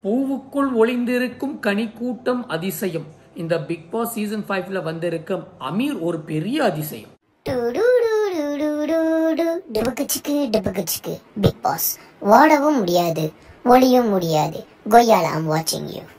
பூவுக்குள் ஒளிந்திருக்கும் கனிக்கூட்டம் அதிசயம் இந்த big Boss season ஃபைவ்ல வந்திருக்கும் அமீர் ஒரு பெரிய அதிசயம் டபுக்குச்சிக்கு டபுக்குச்சிக்கு பிக் பாஸ் ஓடவும் முடியாது ஒளியும் முடியாது கொய்யால ஐம் வாட்சிங் யூ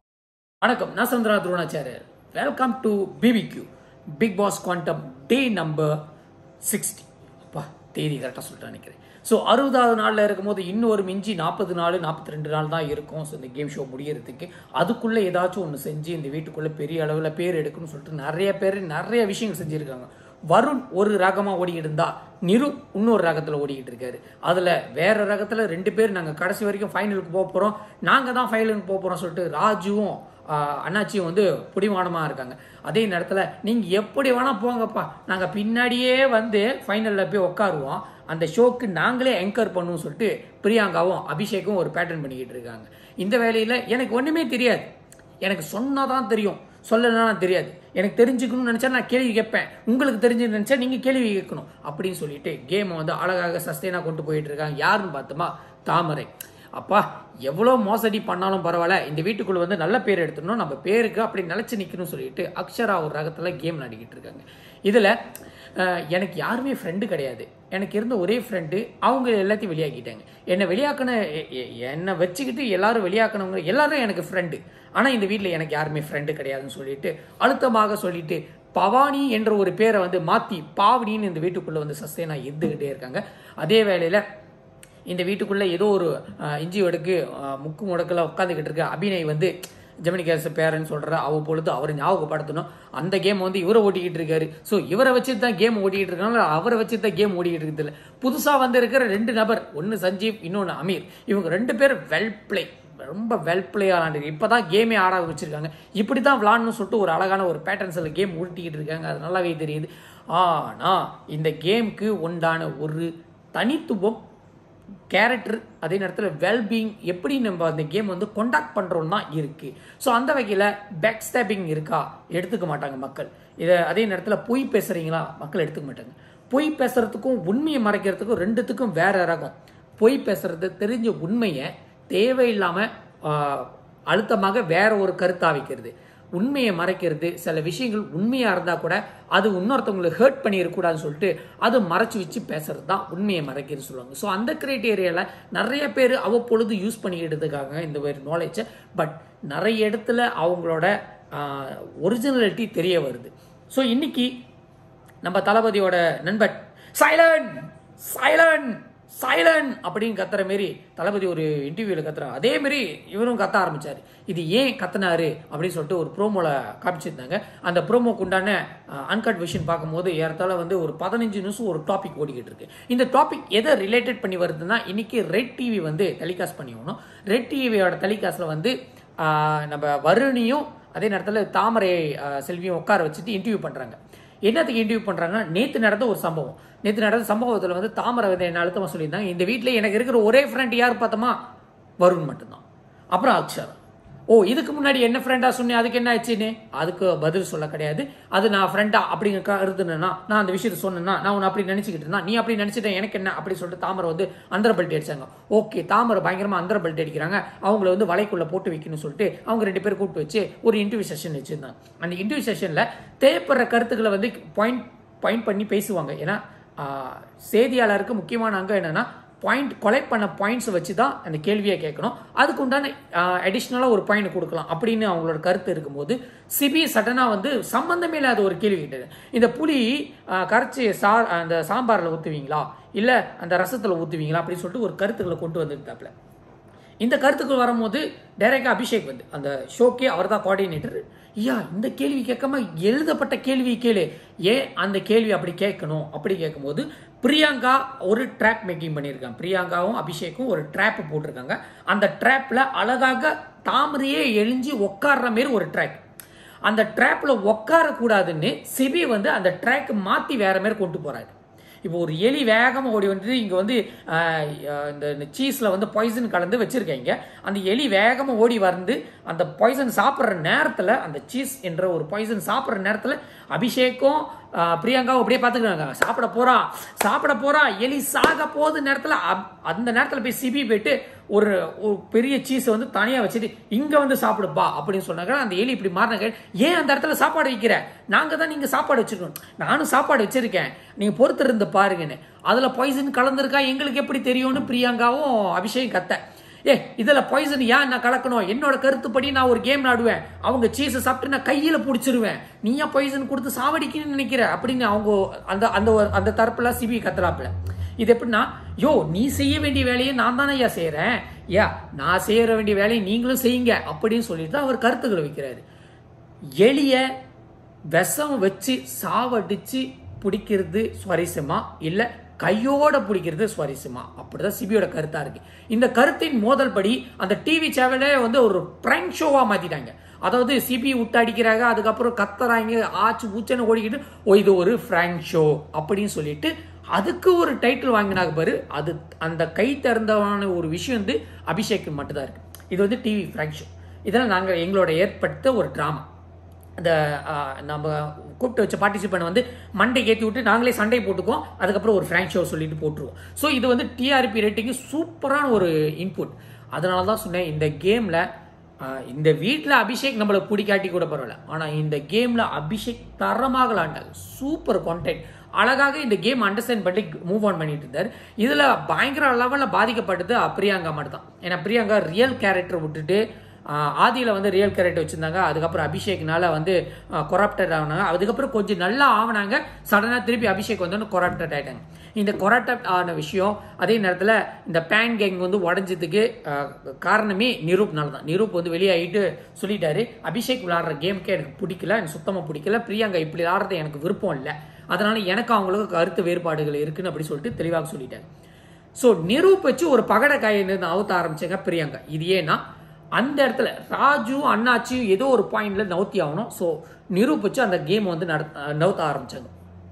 வணக்கம் நான் Chandra Dronacharyar welcome to BBQ Bigg Boss quantum day number sixty அப்பா தேதி கரெக்டாக சொல்லிட்டு நினைக்கிறேன் ஸோ அறுபதாவது நாளில் இருக்கும்போது இன்னொரு மிஞ்சி நாற்பது நாள் நாற்பத்தி ரெண்டு நாள் தான் இருக்கும் ஸோ இந்த கேம் ஷோ முடியறதுக்கு அதுக்குள்ளே ஏதாச்சும் ஒன்று செஞ்சு இந்த வீட்டுக்குள்ளே பெரிய அளவில் பேர் எடுக்கணும்னு சொல்லிட்டு நிறைய பேர் நிறைய விஷயங்கள் செஞ்சுருக்காங்க வருண் ஒரு ராகமாக ஓடிக்கிட்டு இருந்தா நிரு இன்னொரு ராகத்தில் ஓடிக்கிட்டு இருக்காரு அதில் வேற ரகத்தில் ரெண்டு பேர் நாங்கள் கடைசி வரைக்கும் ஃபைனலுக்கு போக போகிறோம் நாங்கள் தான் ஃபைனலுக்கு போக போகிறோம் சொல்லிட்டு ராஜுவும் ஆஹ், அண்ணாச்சியும் வந்து பிடிமானமாக இருக்காங்க அதே நேரத்தில் நீங்கள் எப்படி வேணால் போங்கப்பா நாங்கள் பின்னாடியே வந்து ஃபைனலில் போய் உட்காருவோம் அந்த ஷோக்கு நாங்களே என்கர் பண்ணுவோம் சொல்லிட்டு பிரியாங்காவும் அபிஷேக்கும் ஒரு பேட்டர்ன் பண்ணிக்கிட்டு இருக்காங்க இந்த வேலையில் எனக்கு ஒன்றுமே தெரியாது எனக்கு சொன்னாதான் தெரியும் சொல்லலைன்னா தெரியாது எனக்கு தெரிஞ்சுக்கணும்னு நினச்சா நான் கேள்வி கேட்பேன் உங்களுக்கு தெரிஞ்சு நினச்சா நீங்கள் கேள்வி கேட்கணும் அப்படின்னு சொல்லிட்டு கேமை வந்து அழகாக சஸ்டெயினாக கொண்டு போயிட்டு இருக்காங்க யாருன்னு பார்த்தோமா தாமரை அப்பா எவ்வளோ மோசடி பண்ணாலும் பரவாயில்ல இந்த வீட்டுக்குள்ள வந்து நல்ல பேர் எடுத்துடணும் நம்ம பேருக்கு அப்படி நிலச்சி நிற்கணும்னு சொல்லிட்டு அக்ஷரா ஒரு ரகத்தில் கேம் விளையாடிக்கிட்டு இருக்காங்க இதில் எனக்கு யாருமே ஃப்ரெண்டு கிடையாது எனக்கு இருந்த ஒரே ஃப்ரெண்டு அவங்க எல்லாத்தையும் வெளியாக்கிட்டாங்க என்னை வெளியாக்கின எ- எ- என்னை வச்சுக்கிட்டு எல்லாரும் வெளியாக்கினவங்க எல்லாரும் எனக்கு ஃப்ரெண்டு ஆனால் இந்த வீட்டில் எனக்கு யாருமே ஃப்ரெண்டு கிடையாதுன்னு சொல்லிட்டு அழுத்தமாக சொல்லிட்டு பவானி என்ற ஒரு பேரை வந்து மாற்றி பாவனின்னு இந்த வீட்டுக்குள்ளே வந்து சஸ்டெயினாக இருந்துக்கிட்டே இருக்காங்க அதே வேளையில் இந்த வீட்டுக்குள்ளே ஏதோ ஒரு அஹ், இஞ்சி வடுக்கு அஹ், முக்கு முடக்கில் உட்காந்துக்கிட்டு இருக்க அபிநய் வந்து ஜெமினி கேஸ் பேரன்னு சொல்கிற அவ்வப்பொழுது அவரை ஞாபகப்படுத்தணும் அந்த கேம் வந்து இவரை ஓட்டிக்கிட்டு இருக்காரு ஸோ இவரை வச்சுட்டு தான் கேம் ஓட்டிக்கிட்டு இருக்காங்க அவரை வச்சுட்டு தான் கேம் ஓட்டிக்கிட்டு இருக்குது புதுசாக வந்து இருக்கிற ரெண்டு நபர் ஒன்று சஞ்சீவ் இன்னொன்று அமீர் இவங்க ரெண்டு பேரும் வெல் பிளே ரொம்ப வெல் பிளே ஆளாண்டு இப்போ தான் கேமே ஆட வச்சிருக்காங்க இப்படி தான் விளாட்னு சொல்லிட்டு ஒரு அழகான ஒரு பேட்டர்ன்ஸில் கேம் உருட்டிக்கிட்டு இருக்காங்க அது நல்லாவே தெரியுது ஆனால் இந்த கேமுக்கு உண்டான ஒரு தனித்துவம் கேரக்டர் அதே நேரத்தில் வெல்பீயிங் எப்படி நம்ம அந்த கேம் வந்து கொண்டாக்ட் பண்ணுறோம் தான் இருக்குது ஸோ அந்த வகையில் பேக் ஸ்டாப்பிங் இருக்கா எடுத்துக்க மாட்டாங்க மக்கள் இதை அதே நேரத்தில் பொய் பேசுகிறீங்களா மக்கள் எடுத்துக்க மாட்டாங்க பொய் பேசுறதுக்கும் உண்மையை மறைக்கிறதுக்கும் ரெண்டுத்துக்கும் வேற ரகம் பொய் பேசுறது தெரிஞ்ச உண்மையை தேவையில்லாமல் அழுத்தமாக வேற ஒரு கருத்தா வைக்கிறது உண்மையை மறைக்கிறது சில விஷயங்கள் உண்மையாக இருந்தால் கூட அது இன்னொருத்தவங்களுக்கு ஹர்ட் பண்ணிடக்கூடாதுன்னு சொல்லிட்டு அது மறைச்சு வச்சு பேசுறது தான் உண்மையை மறைக்கிறது சொல்லுவாங்க ஸோ அந்த கிரைட்டேரியாவில் நிறைய பேர் அவ்வப்பொழுது யூஸ் பண்ணிக்கிட்டு இருக்காங்க இந்த ஒரு நாலேஜை பட் நிறைய இடத்துல அவங்களோட ஒரிஜினாலிட்டி தெரிய வருது ஸோ இன்னைக்கு நம்ம தளபதியோட நண்பன் சைலன் சைலன் சைலன் அப்படின்னு கத்துற மாரி தளபதி ஒரு இன்டர்வியூவில் கத்துறாரு அதே மாதிரி இவரும் கத்த ஆரம்பிச்சாரு இது ஏன் கத்துனாரு அப்படின்னு சொல்லிட்டு ஒரு ப்ரோமோல காமிச்சிருந்தாங்க அந்த ப்ரோமோக்கு உண்டான அன்கட் விஷன் பார்க்கும்போது ஏறத்தாழ வந்து ஒரு பதினஞ்சு நிமிஷம் ஒரு டாபிக் ஓடிக்கிட்டு இருக்கு இந்த டாபிக் எதை ரிலேட்டட் பண்ணி வருதுன்னா இன்னைக்கு ரெட் டிவி வந்து டெலிகாஸ்ட் பண்ணி ஆகணும் ரெட் டிவியோட டெலிகாஸ்ட்ல வந்து ஆஹ், நம்ம வருணியும் அதே நேரத்தில் தாமரை ஆஹ், செல்வியும் உட்கார வச்சுட்டு இன்டர்வியூ பண்றாங்க என்னத்துக்கு இன்டர்வியூ பண்றாங்கன்னா நேத்து நடந்த ஒரு சம்பவம் நேத்து நடந்த சம்பவத்துல வந்து தாமரை வந்து என்ன அழுத்தமா சொல்லியிருந்தாங்க இந்த வீட்ல எனக்கு இருக்கிற ஒரே ஃப்ரெண்ட் யார் பார்த்தோமா வருண் மட்டும்தான் அப்புறம் அக்ஷர் ஓ இதுக்கு முன்னாடி என்ன ஃப்ரெண்டா சொன்னேன் அதுக்கு என்ன ஆச்சுன்னு அதுக்கு பதில் சொல்ல கிடையாது அது நான் ஃப்ரெண்டா அப்படிங்க கருதுனா நான் அந்த விஷயத்த சொன்னேன்னா நான் உன்னை அப்படி நினைச்சுக்கிட்டு இருந்தா நீ அப்படி நினைச்சிட்டேன் எனக்கு என்ன அப்படி சொல்லிட்டு தாமரை வந்து அந்தர பெல்ட் அடிச்சாங்க ஓகே தாமரை பயங்கரமா அந்தர பெல்ட் அடிக்கிறாங்க அவங்கள வந்து வலைக்குள்ள போட்டு வைக்கணும்னு சொல்லிட்டு அவங்க ரெண்டு பேரும் கூப்பிட்டு வச்சு ஒரு இன்டர்வியூ செஷன் வச்சிருந்தாங்க அந்த இன்டர்வியூ செஷன்ல தேவைப்படுற கருத்துக்களை வந்து பாயிண்ட் பாயிண்ட் பண்ணி பேசுவாங்க ஏன்னா ஆஹ், செய்தியாளருக்கு முக்கியமான அங்கம் என்னன்னா பாயிண்ட் கொலெக்ட் பண்ண பாயிண்ட்ஸ் வச்சு தான் அந்த கேள்வியை கேட்கணும் அதுக்கு உண்டான அடிஷ்னலாக ஒரு பாயிண்ட் கொடுக்கலாம் அப்படின்னு அவங்களோட கருத்து இருக்கும்போது சிபி சடனாக வந்து சம்பந்தமே இல்லாத ஒரு கேள்வி கேட்டது இந்த புளி ஆஹ், கரைச்சி சா அந்த சாம்பாரில் ஊற்றுவீங்களா இல்லை அந்த ரசத்தில் ஊற்றுவீங்களா அப்படின்னு சொல்லிட்டு ஒரு கருத்துக்களை கொண்டு வந்துருந்தாப்புல இந்த கருத்துக்கள் வரும்போது டைரக்டா அபிஷேக் வந்து அந்த ஷோக்கே அவர் தான் கோஆர்டினேட்டர் ஐயா இந்த கேள்வி கேட்காம எழுதப்பட்ட கேள்வி கேளு ஏன் அந்த கேள்வி அப்படி கேட்கணும் அப்படி கேட்கும்போது பிரியங்கா ஒரு ட்ராப் மேக்கிங் பண்ணியிருக்காங்க பிரியங்காவும் அபிஷேக்கும் ஒரு ட்ராப் போட்டிருக்காங்க அந்த ட்ராப்ல அழகாக தாமரையே எழிஞ்சு உட்கார்ற மாதிரி ஒரு ட்ராக் அந்த ட்ராப்ல உட்கார கூடாதுன்னு சிபி வந்து அந்த ட்ராக் மாத்தி வேற மாதிரி கொண்டு போறாரு இப்போ ஒரு எலி வேகமாக ஓடி வந்துட்டு இங்கே வந்து ஆஹ், ஆஹ், இந்த சீஸில் வந்து பாய்சன் கலந்து வச்சுருக்கீங்க அந்த எலி வேகமாக ஓடி வந்து அந்த பாய்சன் சாப்பிட்ற நேரத்தில் அந்த சீஸ் என்ற ஒரு பாய்சன் சாப்பிட்ற நேரத்தில் அபிஷேக்கும் ஆஹ், பிரியங்காவும் அப்படியே பார்த்துக்கிறாங்க சாப்பிட போறா சாப்பிட போறா எலி சாக போகுது நேரத்தில் அந்த நேரத்தில் போய் சிபி போயிட்டு ஒரு ஒரு பெரிய சீஸை வந்து தனியாக வச்சுட்டு இங்கே வந்து சாப்பிடுப்பா அப்படின்னு சொன்னாங்க அந்த எலி இப்படி மாறினாங்க ஏன் அந்த இடத்துல சாப்பாடு வைக்கிற நாங்கள் தான் நீங்கள் சாப்பாடு வச்சிருக்கோம் நானும் சாப்பாடு வச்சிருக்கேன் நீங்கள் பொறுத்து இருந்து பாருங்கன்னு அதில் பாய்சன் கலந்துருக்கா எங்களுக்கு எப்படி தெரியும்னு பிரியங்காவும் அபிஷேக் கத்த ஏ இதில் பாய்சன் ஏன் நான் கலக்கணும் என்னோட கருத்துப்படி நான் ஒரு கேம் ஆடுவேன் அவங்க சீஸை சாப்பிட்டு நான் கையில் பிடிச்சிருவேன் நீ ஏன் பாய்சன் கொடுத்து சாவடிக்கணும்னு நினைக்கிற அப்படின்னு அவங்க அந்த அந்த ஒரு- அந்த தரப்புல சிபி கத்துறாப்புல இது எப்படின்னா யோ நீ செய்ய வேண்டிய வேலையை நான் தானே ஐயா செய்கிறேன் யா நான் செய்ய வேண்டிய வேலையை நீங்களும் செய்யுங்க அப்படின்னு சொல்லிட்டு தான் அவர் கருத்துக்களை வைக்கிறாரு எளிய விஷம் வச்சு சாவடிச்சு பிடிக்கிறது சுவாரஸ்யமா இல்ல கையோட பிடிக்கிறது சுவாரஸ்யமா அப்படிதான் சிபியோட கருத்தா இருக்கு இந்த கருத்தின் மோதல் படி அந்த டிவி சேனலே வந்து ஒரு பிராங்க் ஷோவா மாத்திட்டாங்க அதாவது சிபி விட்டு அடிக்கிறாங்க அதுக்கப்புறம் கத்துறாங்க ஆச்சு ஊச்சன்னு ஓடிக்கிட்டு ஓ இது ஒரு பிராங்க் ஷோ அப்படின்னு சொல்லிட்டு அதுக்கு ஒரு டைட்டில் வாங்கினாங்க பாரு அது அந்த கை திறந்தவான ஒரு விஷயம் வந்து அபிஷேக் மட்டும்தான் இருக்கு இது வந்து டிவி பிராங்க் ஷோ இதெல்லாம் நாங்கள் எங்களோட ஏற்படுத்த ஒரு ட்ராமா அந்த ஆ, நம்ம கூப்பிட்டு வச்ச பார்ட்டிசிபெண்ட் வந்து மண்டை ஏற்றி விட்டு நாங்களே சண்டை போட்டுக்குவோம் அதுக்கப்புறம் ஒரு ஃப்ராங்க் ஷோ சொல்லிட்டு போட்டுருவோம் ஸோ இது வந்து டிஆர்பி ரேட்டிங்கு சூப்பரான ஒரு இன்புட் அதனால தான் சொன்னேன் இந்த கேமில் இந்த வீட்டில் அபிஷேக் நம்மளை பிடிக்காட்டி கூட பரவாயில்ல ஆனால் இந்த கேமில் அபிஷேக் தரமாக விளாண்டாங்க சூப்பர் கான்டென்ட் அழகாக இந்த கேம் அண்டர்ஸ்டாண்ட் பண்ணி மூவ் ஆன் பண்ணிட்டு இருந்தார் இதில் பயங்கர லெவலில் பாதிக்கப்பட்டது பிரியாங்கா மட்டும் தான் ஏன்னா பிரியாங்கா ரியல் கேரக்டர் விட்டுட்டு ஆஹ் ஆதியில வந்து ரியல் கேரக்டர் வச்சிருந்தாங்க அதுக்கப்புறம் அபிஷேக்னால வந்து கொரப்டட் ஆனாங்க அதுக்கப்புறம் கொஞ்சம் நல்லா ஆவனாங்க சடனாக திருப்பி அபிஷேக் வந்து கொரப்டட் ஆயிட்டாங்க இந்த கொரப்டட் ஆன விஷயம் அதே நேரத்தில் இந்த பேன் கேங் வந்து உடஞ்சதுக்கு ஆஹ், காரணமே நிரூப்னால தான் நிரூப் வந்து வெளியாகிட்டு சொல்லிட்டாரு அபிஷேக் விளாடுற கேமுக்கே எனக்கு பிடிக்கல எனக்கு சுத்தமாக பிடிக்கல பிரியாங்கா இப்படி விளாடுறது எனக்கு விருப்பம் இல்லை அதனால எனக்கு அவங்களுக்கு கருத்து வேறுபாடுகள் இருக்குன்னு அப்படி சொல்லிட்டு தெளிவாக சொல்லிட்டாங்க ஸோ நிரூப் வச்சு ஒரு பகடக்காயை அவுத்த ஆரம்பிச்சாங்க பிரியங்கா இது ஏன்னா அந்த இடத்துல ராஜு அண்ணாச்சி ஏதோ ஒரு பாயிண்ட்ல நவுத்தி ஆகணும் ஸோ நிரூப் வச்சு அந்த கேம் வந்து நட நவுத்த ஆரம்பிச்சாங்க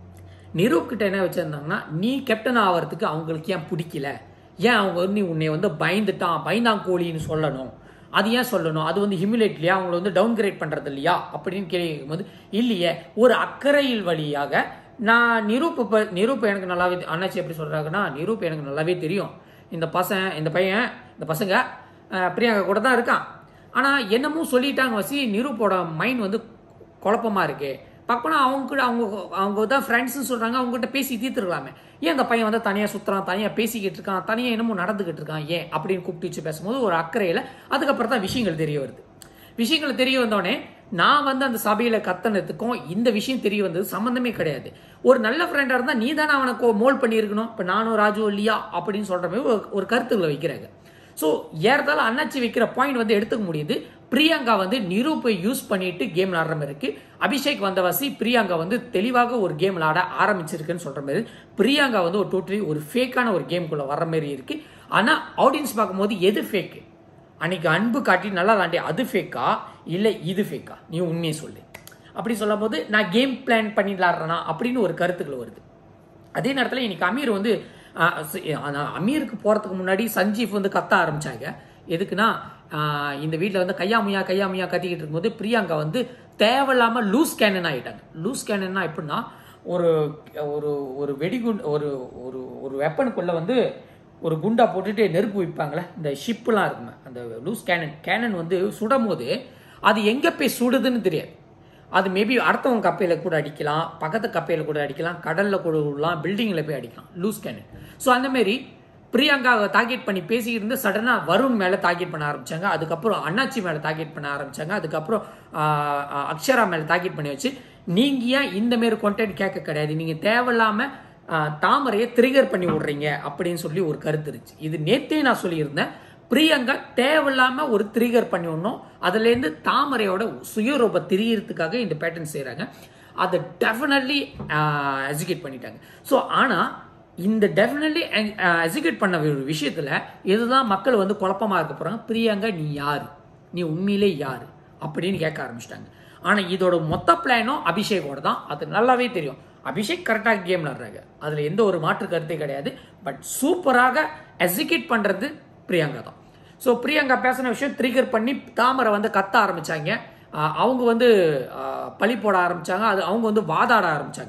நிரூப் கிட்ட என்ன வச்சிருந்தாங்கன்னா நீ கேப்டன் ஆகிறதுக்கு அவங்களுக்கு ஏன் பிடிக்கல ஏன் அவங்க வந்து நீ உன்னை வந்து பயந்துட்டான் பயந்தாங்கோழின்னு சொல்லணும் அது ஏன் சொல்லணும் அது வந்து ஹிமிலேட் இல்லையா அவங்கள வந்து டவுன் கிரேட் பண்றது இல்லையா அப்படின்னு கேட்கும்போது இல்லையே ஒரு அக்கறையில் வழியாக நான் நிரூப் இப்ப நிரூப் எனக்கு நல்லாவே தெ- அண்ணாச்சி எப்படி சொல்றாங்கன்னா நிரூப் எனக்கு நல்லாவே தெரியும் இந்த பசன் இந்த பையன் இந்த பசங்க அஹ், பிரியங்கா கூட தான் இருக்கான் ஆனா என்னமோ சொல்லிட்டாங்க வசி நிரூப்போட மைண்ட் வந்து குழப்பமா இருக்கு பக்கம்னா அவங்க கூட அவங்க அவங்க தான் ஃப்ரெண்ட்ஸ்னு சொல்றாங்க அவங்க கிட்ட பேசி தீர்த்துருக்கலாமே ஏன் அந்த பையன் வந்து தனியா சுத்துறான் தனியா பேசிக்கிட்டு இருக்கான் தனியா என்னமோ நடந்துகிட்டு இருக்கான் ஏன் அப்படின்னு கூப்பிட்டு வச்சு பேசும்போது ஒரு அக்கறையில அதுக்கப்புறம் தான் விஷயங்கள் தெரிய வருது விஷயங்கள் தெரிய வந்தோடனே நான் வந்து அந்த சபையில கத்தனத்துக்கும் இந்த விஷயம் தெரிய வந்தது சம்பந்தமே கிடையாது ஒரு நல்ல ஃப்ரெண்டா இருந்தா நீ தானே அவனை மோல் பண்ணியிருக்கணும் இப்ப நானும் ராஜு இல்லையா அப்படின்னு சொல்ற மாதிரி ஒரு- ஒரு கருத்துக்களை வைக்கிறாங்க ஸோ ஏறதால அண்ணாச்சி வைக்கிற பாயிண்ட் வந்து எடுத்துக்க முடியுது பிரியங்கா வந்து நிரூப்பை யூஸ் பண்ணிட்டு கேம் விளாடுற மாதிரி இருக்கு அபிஷேக் வந்தவாசி பிரியங்கா வந்து தெளிவாக ஒரு கேம் விளாட ஆரம்பிச்சிருக்குன்னு சொல்ற மாதிரி பிரியங்கா வந்து ஒரு டோட்டலி ஒரு ஃபேக்கான ஒரு கேம்குள்ள வர்ற மாதிரி இருக்கு ஆனா ஆடியன்ஸ் பார்க்கும்போது எது ஃபேக்கு அன்னைக்கு அன்பு காட்டி நல்லா விளாண்டே அது ஃபேக்கா இல்லை இது ஃபேக்கா நீ உண்மையை சொல்லு அப்படி சொல்லும் போது நான் கேம் பிளான் பண்ணி விளாடுறேனா அப்படின்னு ஒரு கருத்துக்கள் வருது அதே நேரத்தில் இன்னைக்கு அமீர் வந்து ஆஹ், சி- ஆனா, அமீருக்கு போறதுக்கு முன்னாடி சஞ்சீவ் வந்து கத்த ஆரம்பிச்சாங்க எதுக்குன்னா ஆஹ், இந்த வீட்டில் வந்து கையாமுயா கையாமுயா கத்திக்கிட்டு இருக்கும்போது பிரியங்கா வந்து தேவையில்லாம லூஸ் கேனன் ஆயிட்டாங்க லூஸ் கேனன்னா எப்படின்னா ஒரு ஒரு ஒரு வெடிகுண்டு ஒரு ஒரு ஒரு வெப்பனுக்குள்ள வந்து ஒரு குண்டா போட்டுட்டு நெருப்பு வைப்பாங்களே இந்த ஷிப்லாம் இருக்குமே அந்த லூஸ் கேனன் கேனன் வந்து சுடும் போது அது எங்க போய் சுடுதுன்னு தெரியாது அது மேபி அடுத்தவங்க கப்பையில கூட அடிக்கலாம் பக்கத்து கப்பையில கூட அடிக்கலாம் கடல்ல கூட விடலாம் பில்டிங்ல போய் அடிக்கலாம் லூஸ் கேனன் ஸோ அந்த மாதிரி பிரியங்காவை டார்கெட் பண்ணி பேசிக்கிட்டு இருந்து சடனா வருண் மேல டார்கெட் பண்ண ஆரம்பிச்சாங்க அதுக்கப்புறம் அண்ணாச்சி மேல டார்கெட் பண்ண ஆரம்பிச்சாங்க அதுக்கப்புறம் ஆஹ், ஆஹ், அக்ஷரா மேல டார்கெட் பண்ணி வச்சு நீங்க ஏன் இந்த மாதிரி கொண்டென்ட் கேட்க கிடையாது நீங்க தேவையில்லாம ஆஹ், தாமரையை த்ரிகர் பண்ணி விடுறீங்க அப்படின்னு சொல்லி ஒரு கருத்து இருந்துச்சு இது நேத்தே நான் சொல்லியிருந்தேன் பிரியங்கா தேவையில்லாம ஒரு த்ரிகர் பண்ணி விடணும் அதுல இருந்து தாமரையோட சுயரூப திரியறதுக்காக இந்த பேட்டர்ன் செய்றாங்க அதை டெஃபினெட்லி எஜுகேட் பண்ணிட்டாங்க ஸோ ஆனா இந்த டெஃபினெட்லி எஜுகேட் பண்ண ஒரு விஷயத்துல இதுதான் மக்கள் வந்து குழப்பமா இருக்க போறாங்க பிரியங்கா நீ யாரு நீ உண்மையிலே யாரு அப்படின்னு கேட்க ஆரம்பிச்சிட்டாங்க ஆனா இதோட மொத்த பிளானும் அபிஷேகோட தான் அது நல்லாவே தெரியும் அபிஷேக் கரெக்டாக கேம் விளாடுறாங்க அதுல எந்த ஒரு மாற்று கருத்தே கிடையாது பட் சூப்பராக எக்ஸிக்யூட் பண்றது பிரியங்கா தான் ஸோ பிரியங்கா பேசின விஷயம் ட்ரிகர் பண்ணி தாமரை வந்து கத்த ஆரம்பிச்சாங்க ஆஹ் அவங்க வந்து ஆஹ் பழி போட ஆரம்பிச்சாங்க அது அவங்க வந்து வாதாட ஆரம்பிச்சாங்க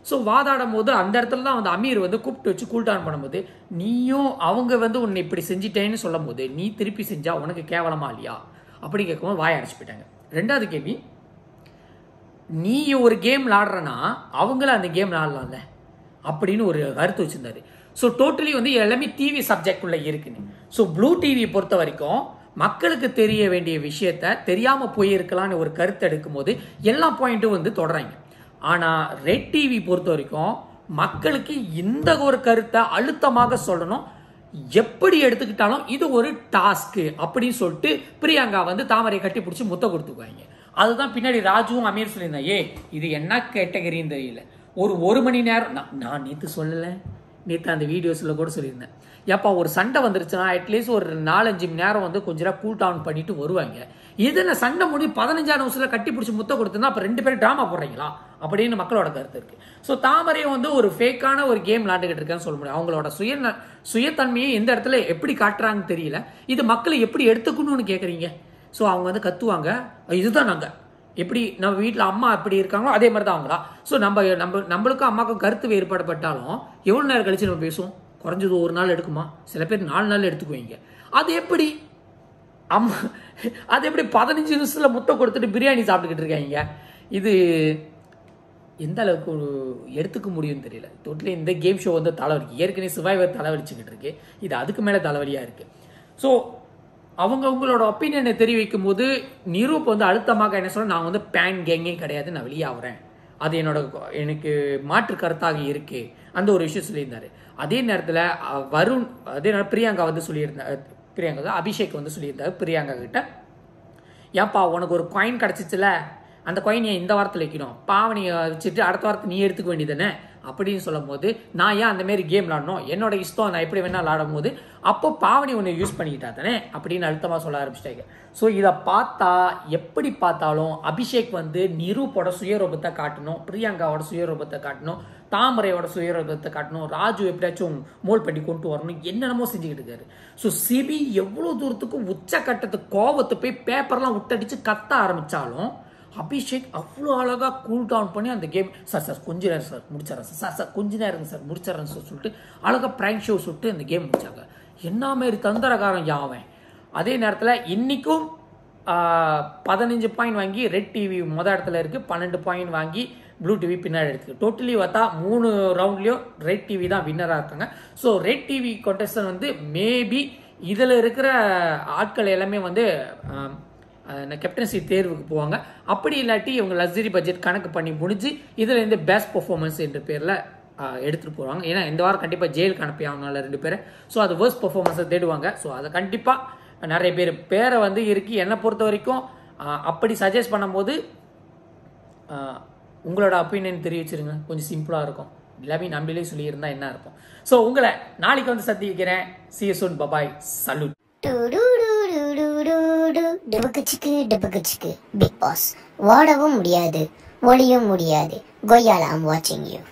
ஸோ வாதாடும் போது அந்த இடத்துல தான் வந்து அமீர் வந்து கூப்பிட்டு வச்சு கூல் டவுன் பண்ணும்போது நீயும் அவங்க வந்து உன்னை இப்படி செஞ்சிட்டேன்னு சொல்லும் போது நீ திருப்பி செஞ்சா உனக்கு கேவலமா இல்லையா அப்படி கேட்கும்போது வாய அடைச்சு போயிட்டாங்க ரெண்டாவது கேள்வி நீ ஒரு கேம் விளாடுறனா அவங்களும் அந்த கேம் விளாடலாம்ல அப்படின்னு ஒரு கருத்து வச்சிருந்தாரு ஸோ டோட்டலி வந்து எல்லாமே டிவி சப்ஜெக்ட் உள்ள இருக்குன்னு ஸோ ப்ளூ டிவி பொறுத்த வரைக்கும் மக்களுக்கு தெரிய வேண்டிய விஷயத்த தெரியாம போயிருக்கலாம்னு ஒரு கருத்து எடுக்கும் போது எல்லா பாயிண்ட்டும் வந்து தொடறாங்க ஆனா ரெட் டிவி பொறுத்த வரைக்கும் மக்களுக்கு இந்த ஒரு கருத்தை அழுத்தமாக சொல்லணும் எப்படி எடுத்துக்கிட்டாலும் இது ஒரு டாஸ்க் அப்படின்னு சொல்லிட்டு பிரியங்கா வந்து தாமரை கட்டி பிடிச்சி முத்த கொடுத்துக்குவாங்க அதுதான் பின்னாடி ராஜுவும் அமீர் சொல்லியிருந்தேன் ஏ இது என்ன கேட்டகரின்னு தெரியல ஒரு ஒரு மணி நேரம் நான் நான் நேற்று சொல்லலை நேற்று அந்த வீடியோஸில் கூட சொல்லியிருந்தேன் ஏப்பா ஒரு சண்டை வந்துருச்சுன்னா அட்லீஸ்ட் ஒரு நாலஞ்சு மணி நேரம் வந்து கொஞ்ச நேரம் கூல் டவுன் பண்ணிட்டு வருவாங்க இதுல சண்டை முடி பதினஞ்சாம் நிமிஷத்தில் கட்டி பிடிச்சி முத்த கொடுத்துருந்தா அப்போ ரெண்டு பேரும் ட்ராமா போடுறீங்களா அப்படின்னு மக்களோட கருத்து இருக்கு ஸோ தாமரை வந்து ஒரு ஃபேக்கான ஒரு கேம் விளாண்டுக்கிட்டு இருக்கேன்னு சொல்ல முடியும் அவங்களோட சுய சுயத்தன்மையை எந்த இடத்துல எப்படி காட்டுறாங்கன்னு தெரியல இது மக்களை எப்படி எடுத்துக்கணும்னு கேட்குறீங்க ஸோ அவங்க வந்து கத்துவாங்க இதுதான் நாங்கள் எப்படி நம்ம வீட்டில் அம்மா எப்படி இருக்காங்களோ அதே மாதிரி தான் அவங்களா ஸோ நம்ம நம்ம நம்மளுக்கும் அம்மாவுக்கும் கருத்து வேறுபாடுபட்டாலும் எவ்வளோ நேரம் கழிச்சு நம்ம பேசுவோம் குறைஞ்சது ஒரு நாள் எடுக்குமா சில பேர் நாலு நாள் எடுத்துக்குவீங்க அது எப்படி அம்மா அது எப்படி பதினஞ்சு நிமிஷத்தில் முட்டை கொடுத்துட்டு பிரியாணி சாப்பிட்டுக்கிட்டு இருக்காங்க இது எந்த அளவுக்கு ஒரு எடுத்துக்க முடியும்னு தெரியல டோட்டலி இந்த கேம் ஷோ வந்து தலைவலி ஏற்கனவே சிவாய்வர் தலைவலிச்சுக்கிட்டு இருக்கு இது அதுக்கு மேலே தலைவலியாக இருக்கு ஸோ அவங்க அவங்களோட ஒப்பீனியனை தெரிவிக்கும் போது நிரூப் வந்து அழுத்தமாக என்ன சொல்ல நான் வந்து பேன் கேங்கே கிடையாது நான் வெளியாகிறேன் அது என்னோட எனக்கு மாற்று கருத்தாக இருக்கு அந்த ஒரு விஷயம் சொல்லியிருந்தாரு அதே நேரத்தில் அஹ், வருண் அதே நேரம் பிரியங்கா வந்து சொல்லியிருந்தா பிரியங்கா தான் அபிஷேக் வந்து சொல்லியிருந்தாரு பிரியங்கா கிட்ட ஏன்பா உனக்கு ஒரு காயின் கிடச்சிச்சுல அந்த காயின் ஏன் இந்த வாரத்தில் வைக்கணும் பாவனியை வச்சுட்டு அடுத்த வாரத்தை நீ எடுத்துக்க வேண்டியதானே அப்படின்னு சொல்லும் போது நான் ஏன் அந்த மாதிரி கேம் விளாடணும் என்னோட இஷ்டம் நான் எப்படி வேணா விளாடும் போது அப்போ பாவனி ஒன்று யூஸ் பண்ணிக்கிட்டா தானே அப்படின்னு அழுத்தமாக சொல்ல ஆரம்பிச்சிட்டாங்க ஸோ இதை பார்த்தா எப்படி பார்த்தாலும் அபிஷேக் வந்து நிரூப்போட சுயரூபத்தை காட்டணும் பிரியங்காவோட சுயரூபத்தை காட்டணும் தாமரையோட சுயரூபத்தை காட்டணும் ராஜு எப்படியாச்சும் மோல் பண்ணி கொண்டு வரணும் என்னென்னமோ செஞ்சுக்கிட்டு இருக்காரு ஸோ சிபி எவ்வளோ தூரத்துக்கு உச்சக்கட்டத்து கோவத்தை போய் பேப்பர்லாம் விட்டடிச்சு கத்த ஆரம்பிச்சாலும் அபிஷேக் அவ்வளோ அழகாக கூல் டவுன் பண்ணி அந்த கேம் சார் சார் கொஞ்ச நேரம் சார் முடிச்சிடறேன் சார் சார் சார் கொஞ்ச நேரம் சார் முடிச்சிடறேன் சார் சொல்லிட்டு அழகாக ப்ராங்க் ஷோ சுட்டு அந்த கேம் முடிச்சாங்க என்ன மாரி தந்திரகாரன் யாவன் அதே நேரத்தில் இன்னைக்கும் பதினஞ்சு பாயிண்ட் வாங்கி ரெட் டிவி மொத இடத்துல இருக்குது பன்னெண்டு பாயிண்ட் வாங்கி ப்ளூ டிவி பின்னாடி இருக்குது டோட்டலி பார்த்தா மூணு ரவுண்ட்லேயும் ரெட் டிவி தான் வின்னராக இருக்காங்க ஸோ ரெட் டிவி contestant வந்து மேபி இதில் இருக்கிற ஆட்கள் எல்லாமே வந்து ஆம், கேப்டன்சி தேர்வுக்கு போவாங்க அப்படி இல்லாட்டி இவங்க லக்ஸரி பட்ஜெட் கணக்கு பண்ணி முடிஞ்சு இதில் இருந்து பெஸ்ட் பெர்ஃபார்மன்ஸ் என்ற பேரில் எடுத்துகிட்டு போவாங்க ஏன்னா இந்த வாரம் கண்டிப்பாக ஜெயிலுக்கு அனுப்பி அவங்களால ரெண்டு பேரை ஸோ அது வேர்ஸ்ட் பெர்ஃபார்மன்ஸை தேடுவாங்க ஸோ அதை கண்டிப்பாக நிறைய பேர் பேரை வந்து இருக்கு என்னை பொறுத்த வரைக்கும் ஆஹ், அப்படி சஜஸ்ட் பண்ணும்போது ஆஹ், உங்களோட ஒப்பீனியன் தெரிவிச்சிருங்க கொஞ்சம் சிம்பிளாக இருக்கும் எல்லாமே நம்மளே சொல்லியிருந்தா என்ன இருக்கும் ஸோ உங்களை நாளைக்கு வந்து சந்திக்கிறேன் சி soon பபாய் சல்யூட் டுபுக்குச்சிக்கு டுபுக்குச்சிக்கு பிக் பாஸ் ஓடவும் முடியாது ஒளியும் முடியாது கொய்யால ஐம் வாட்சிங் யூ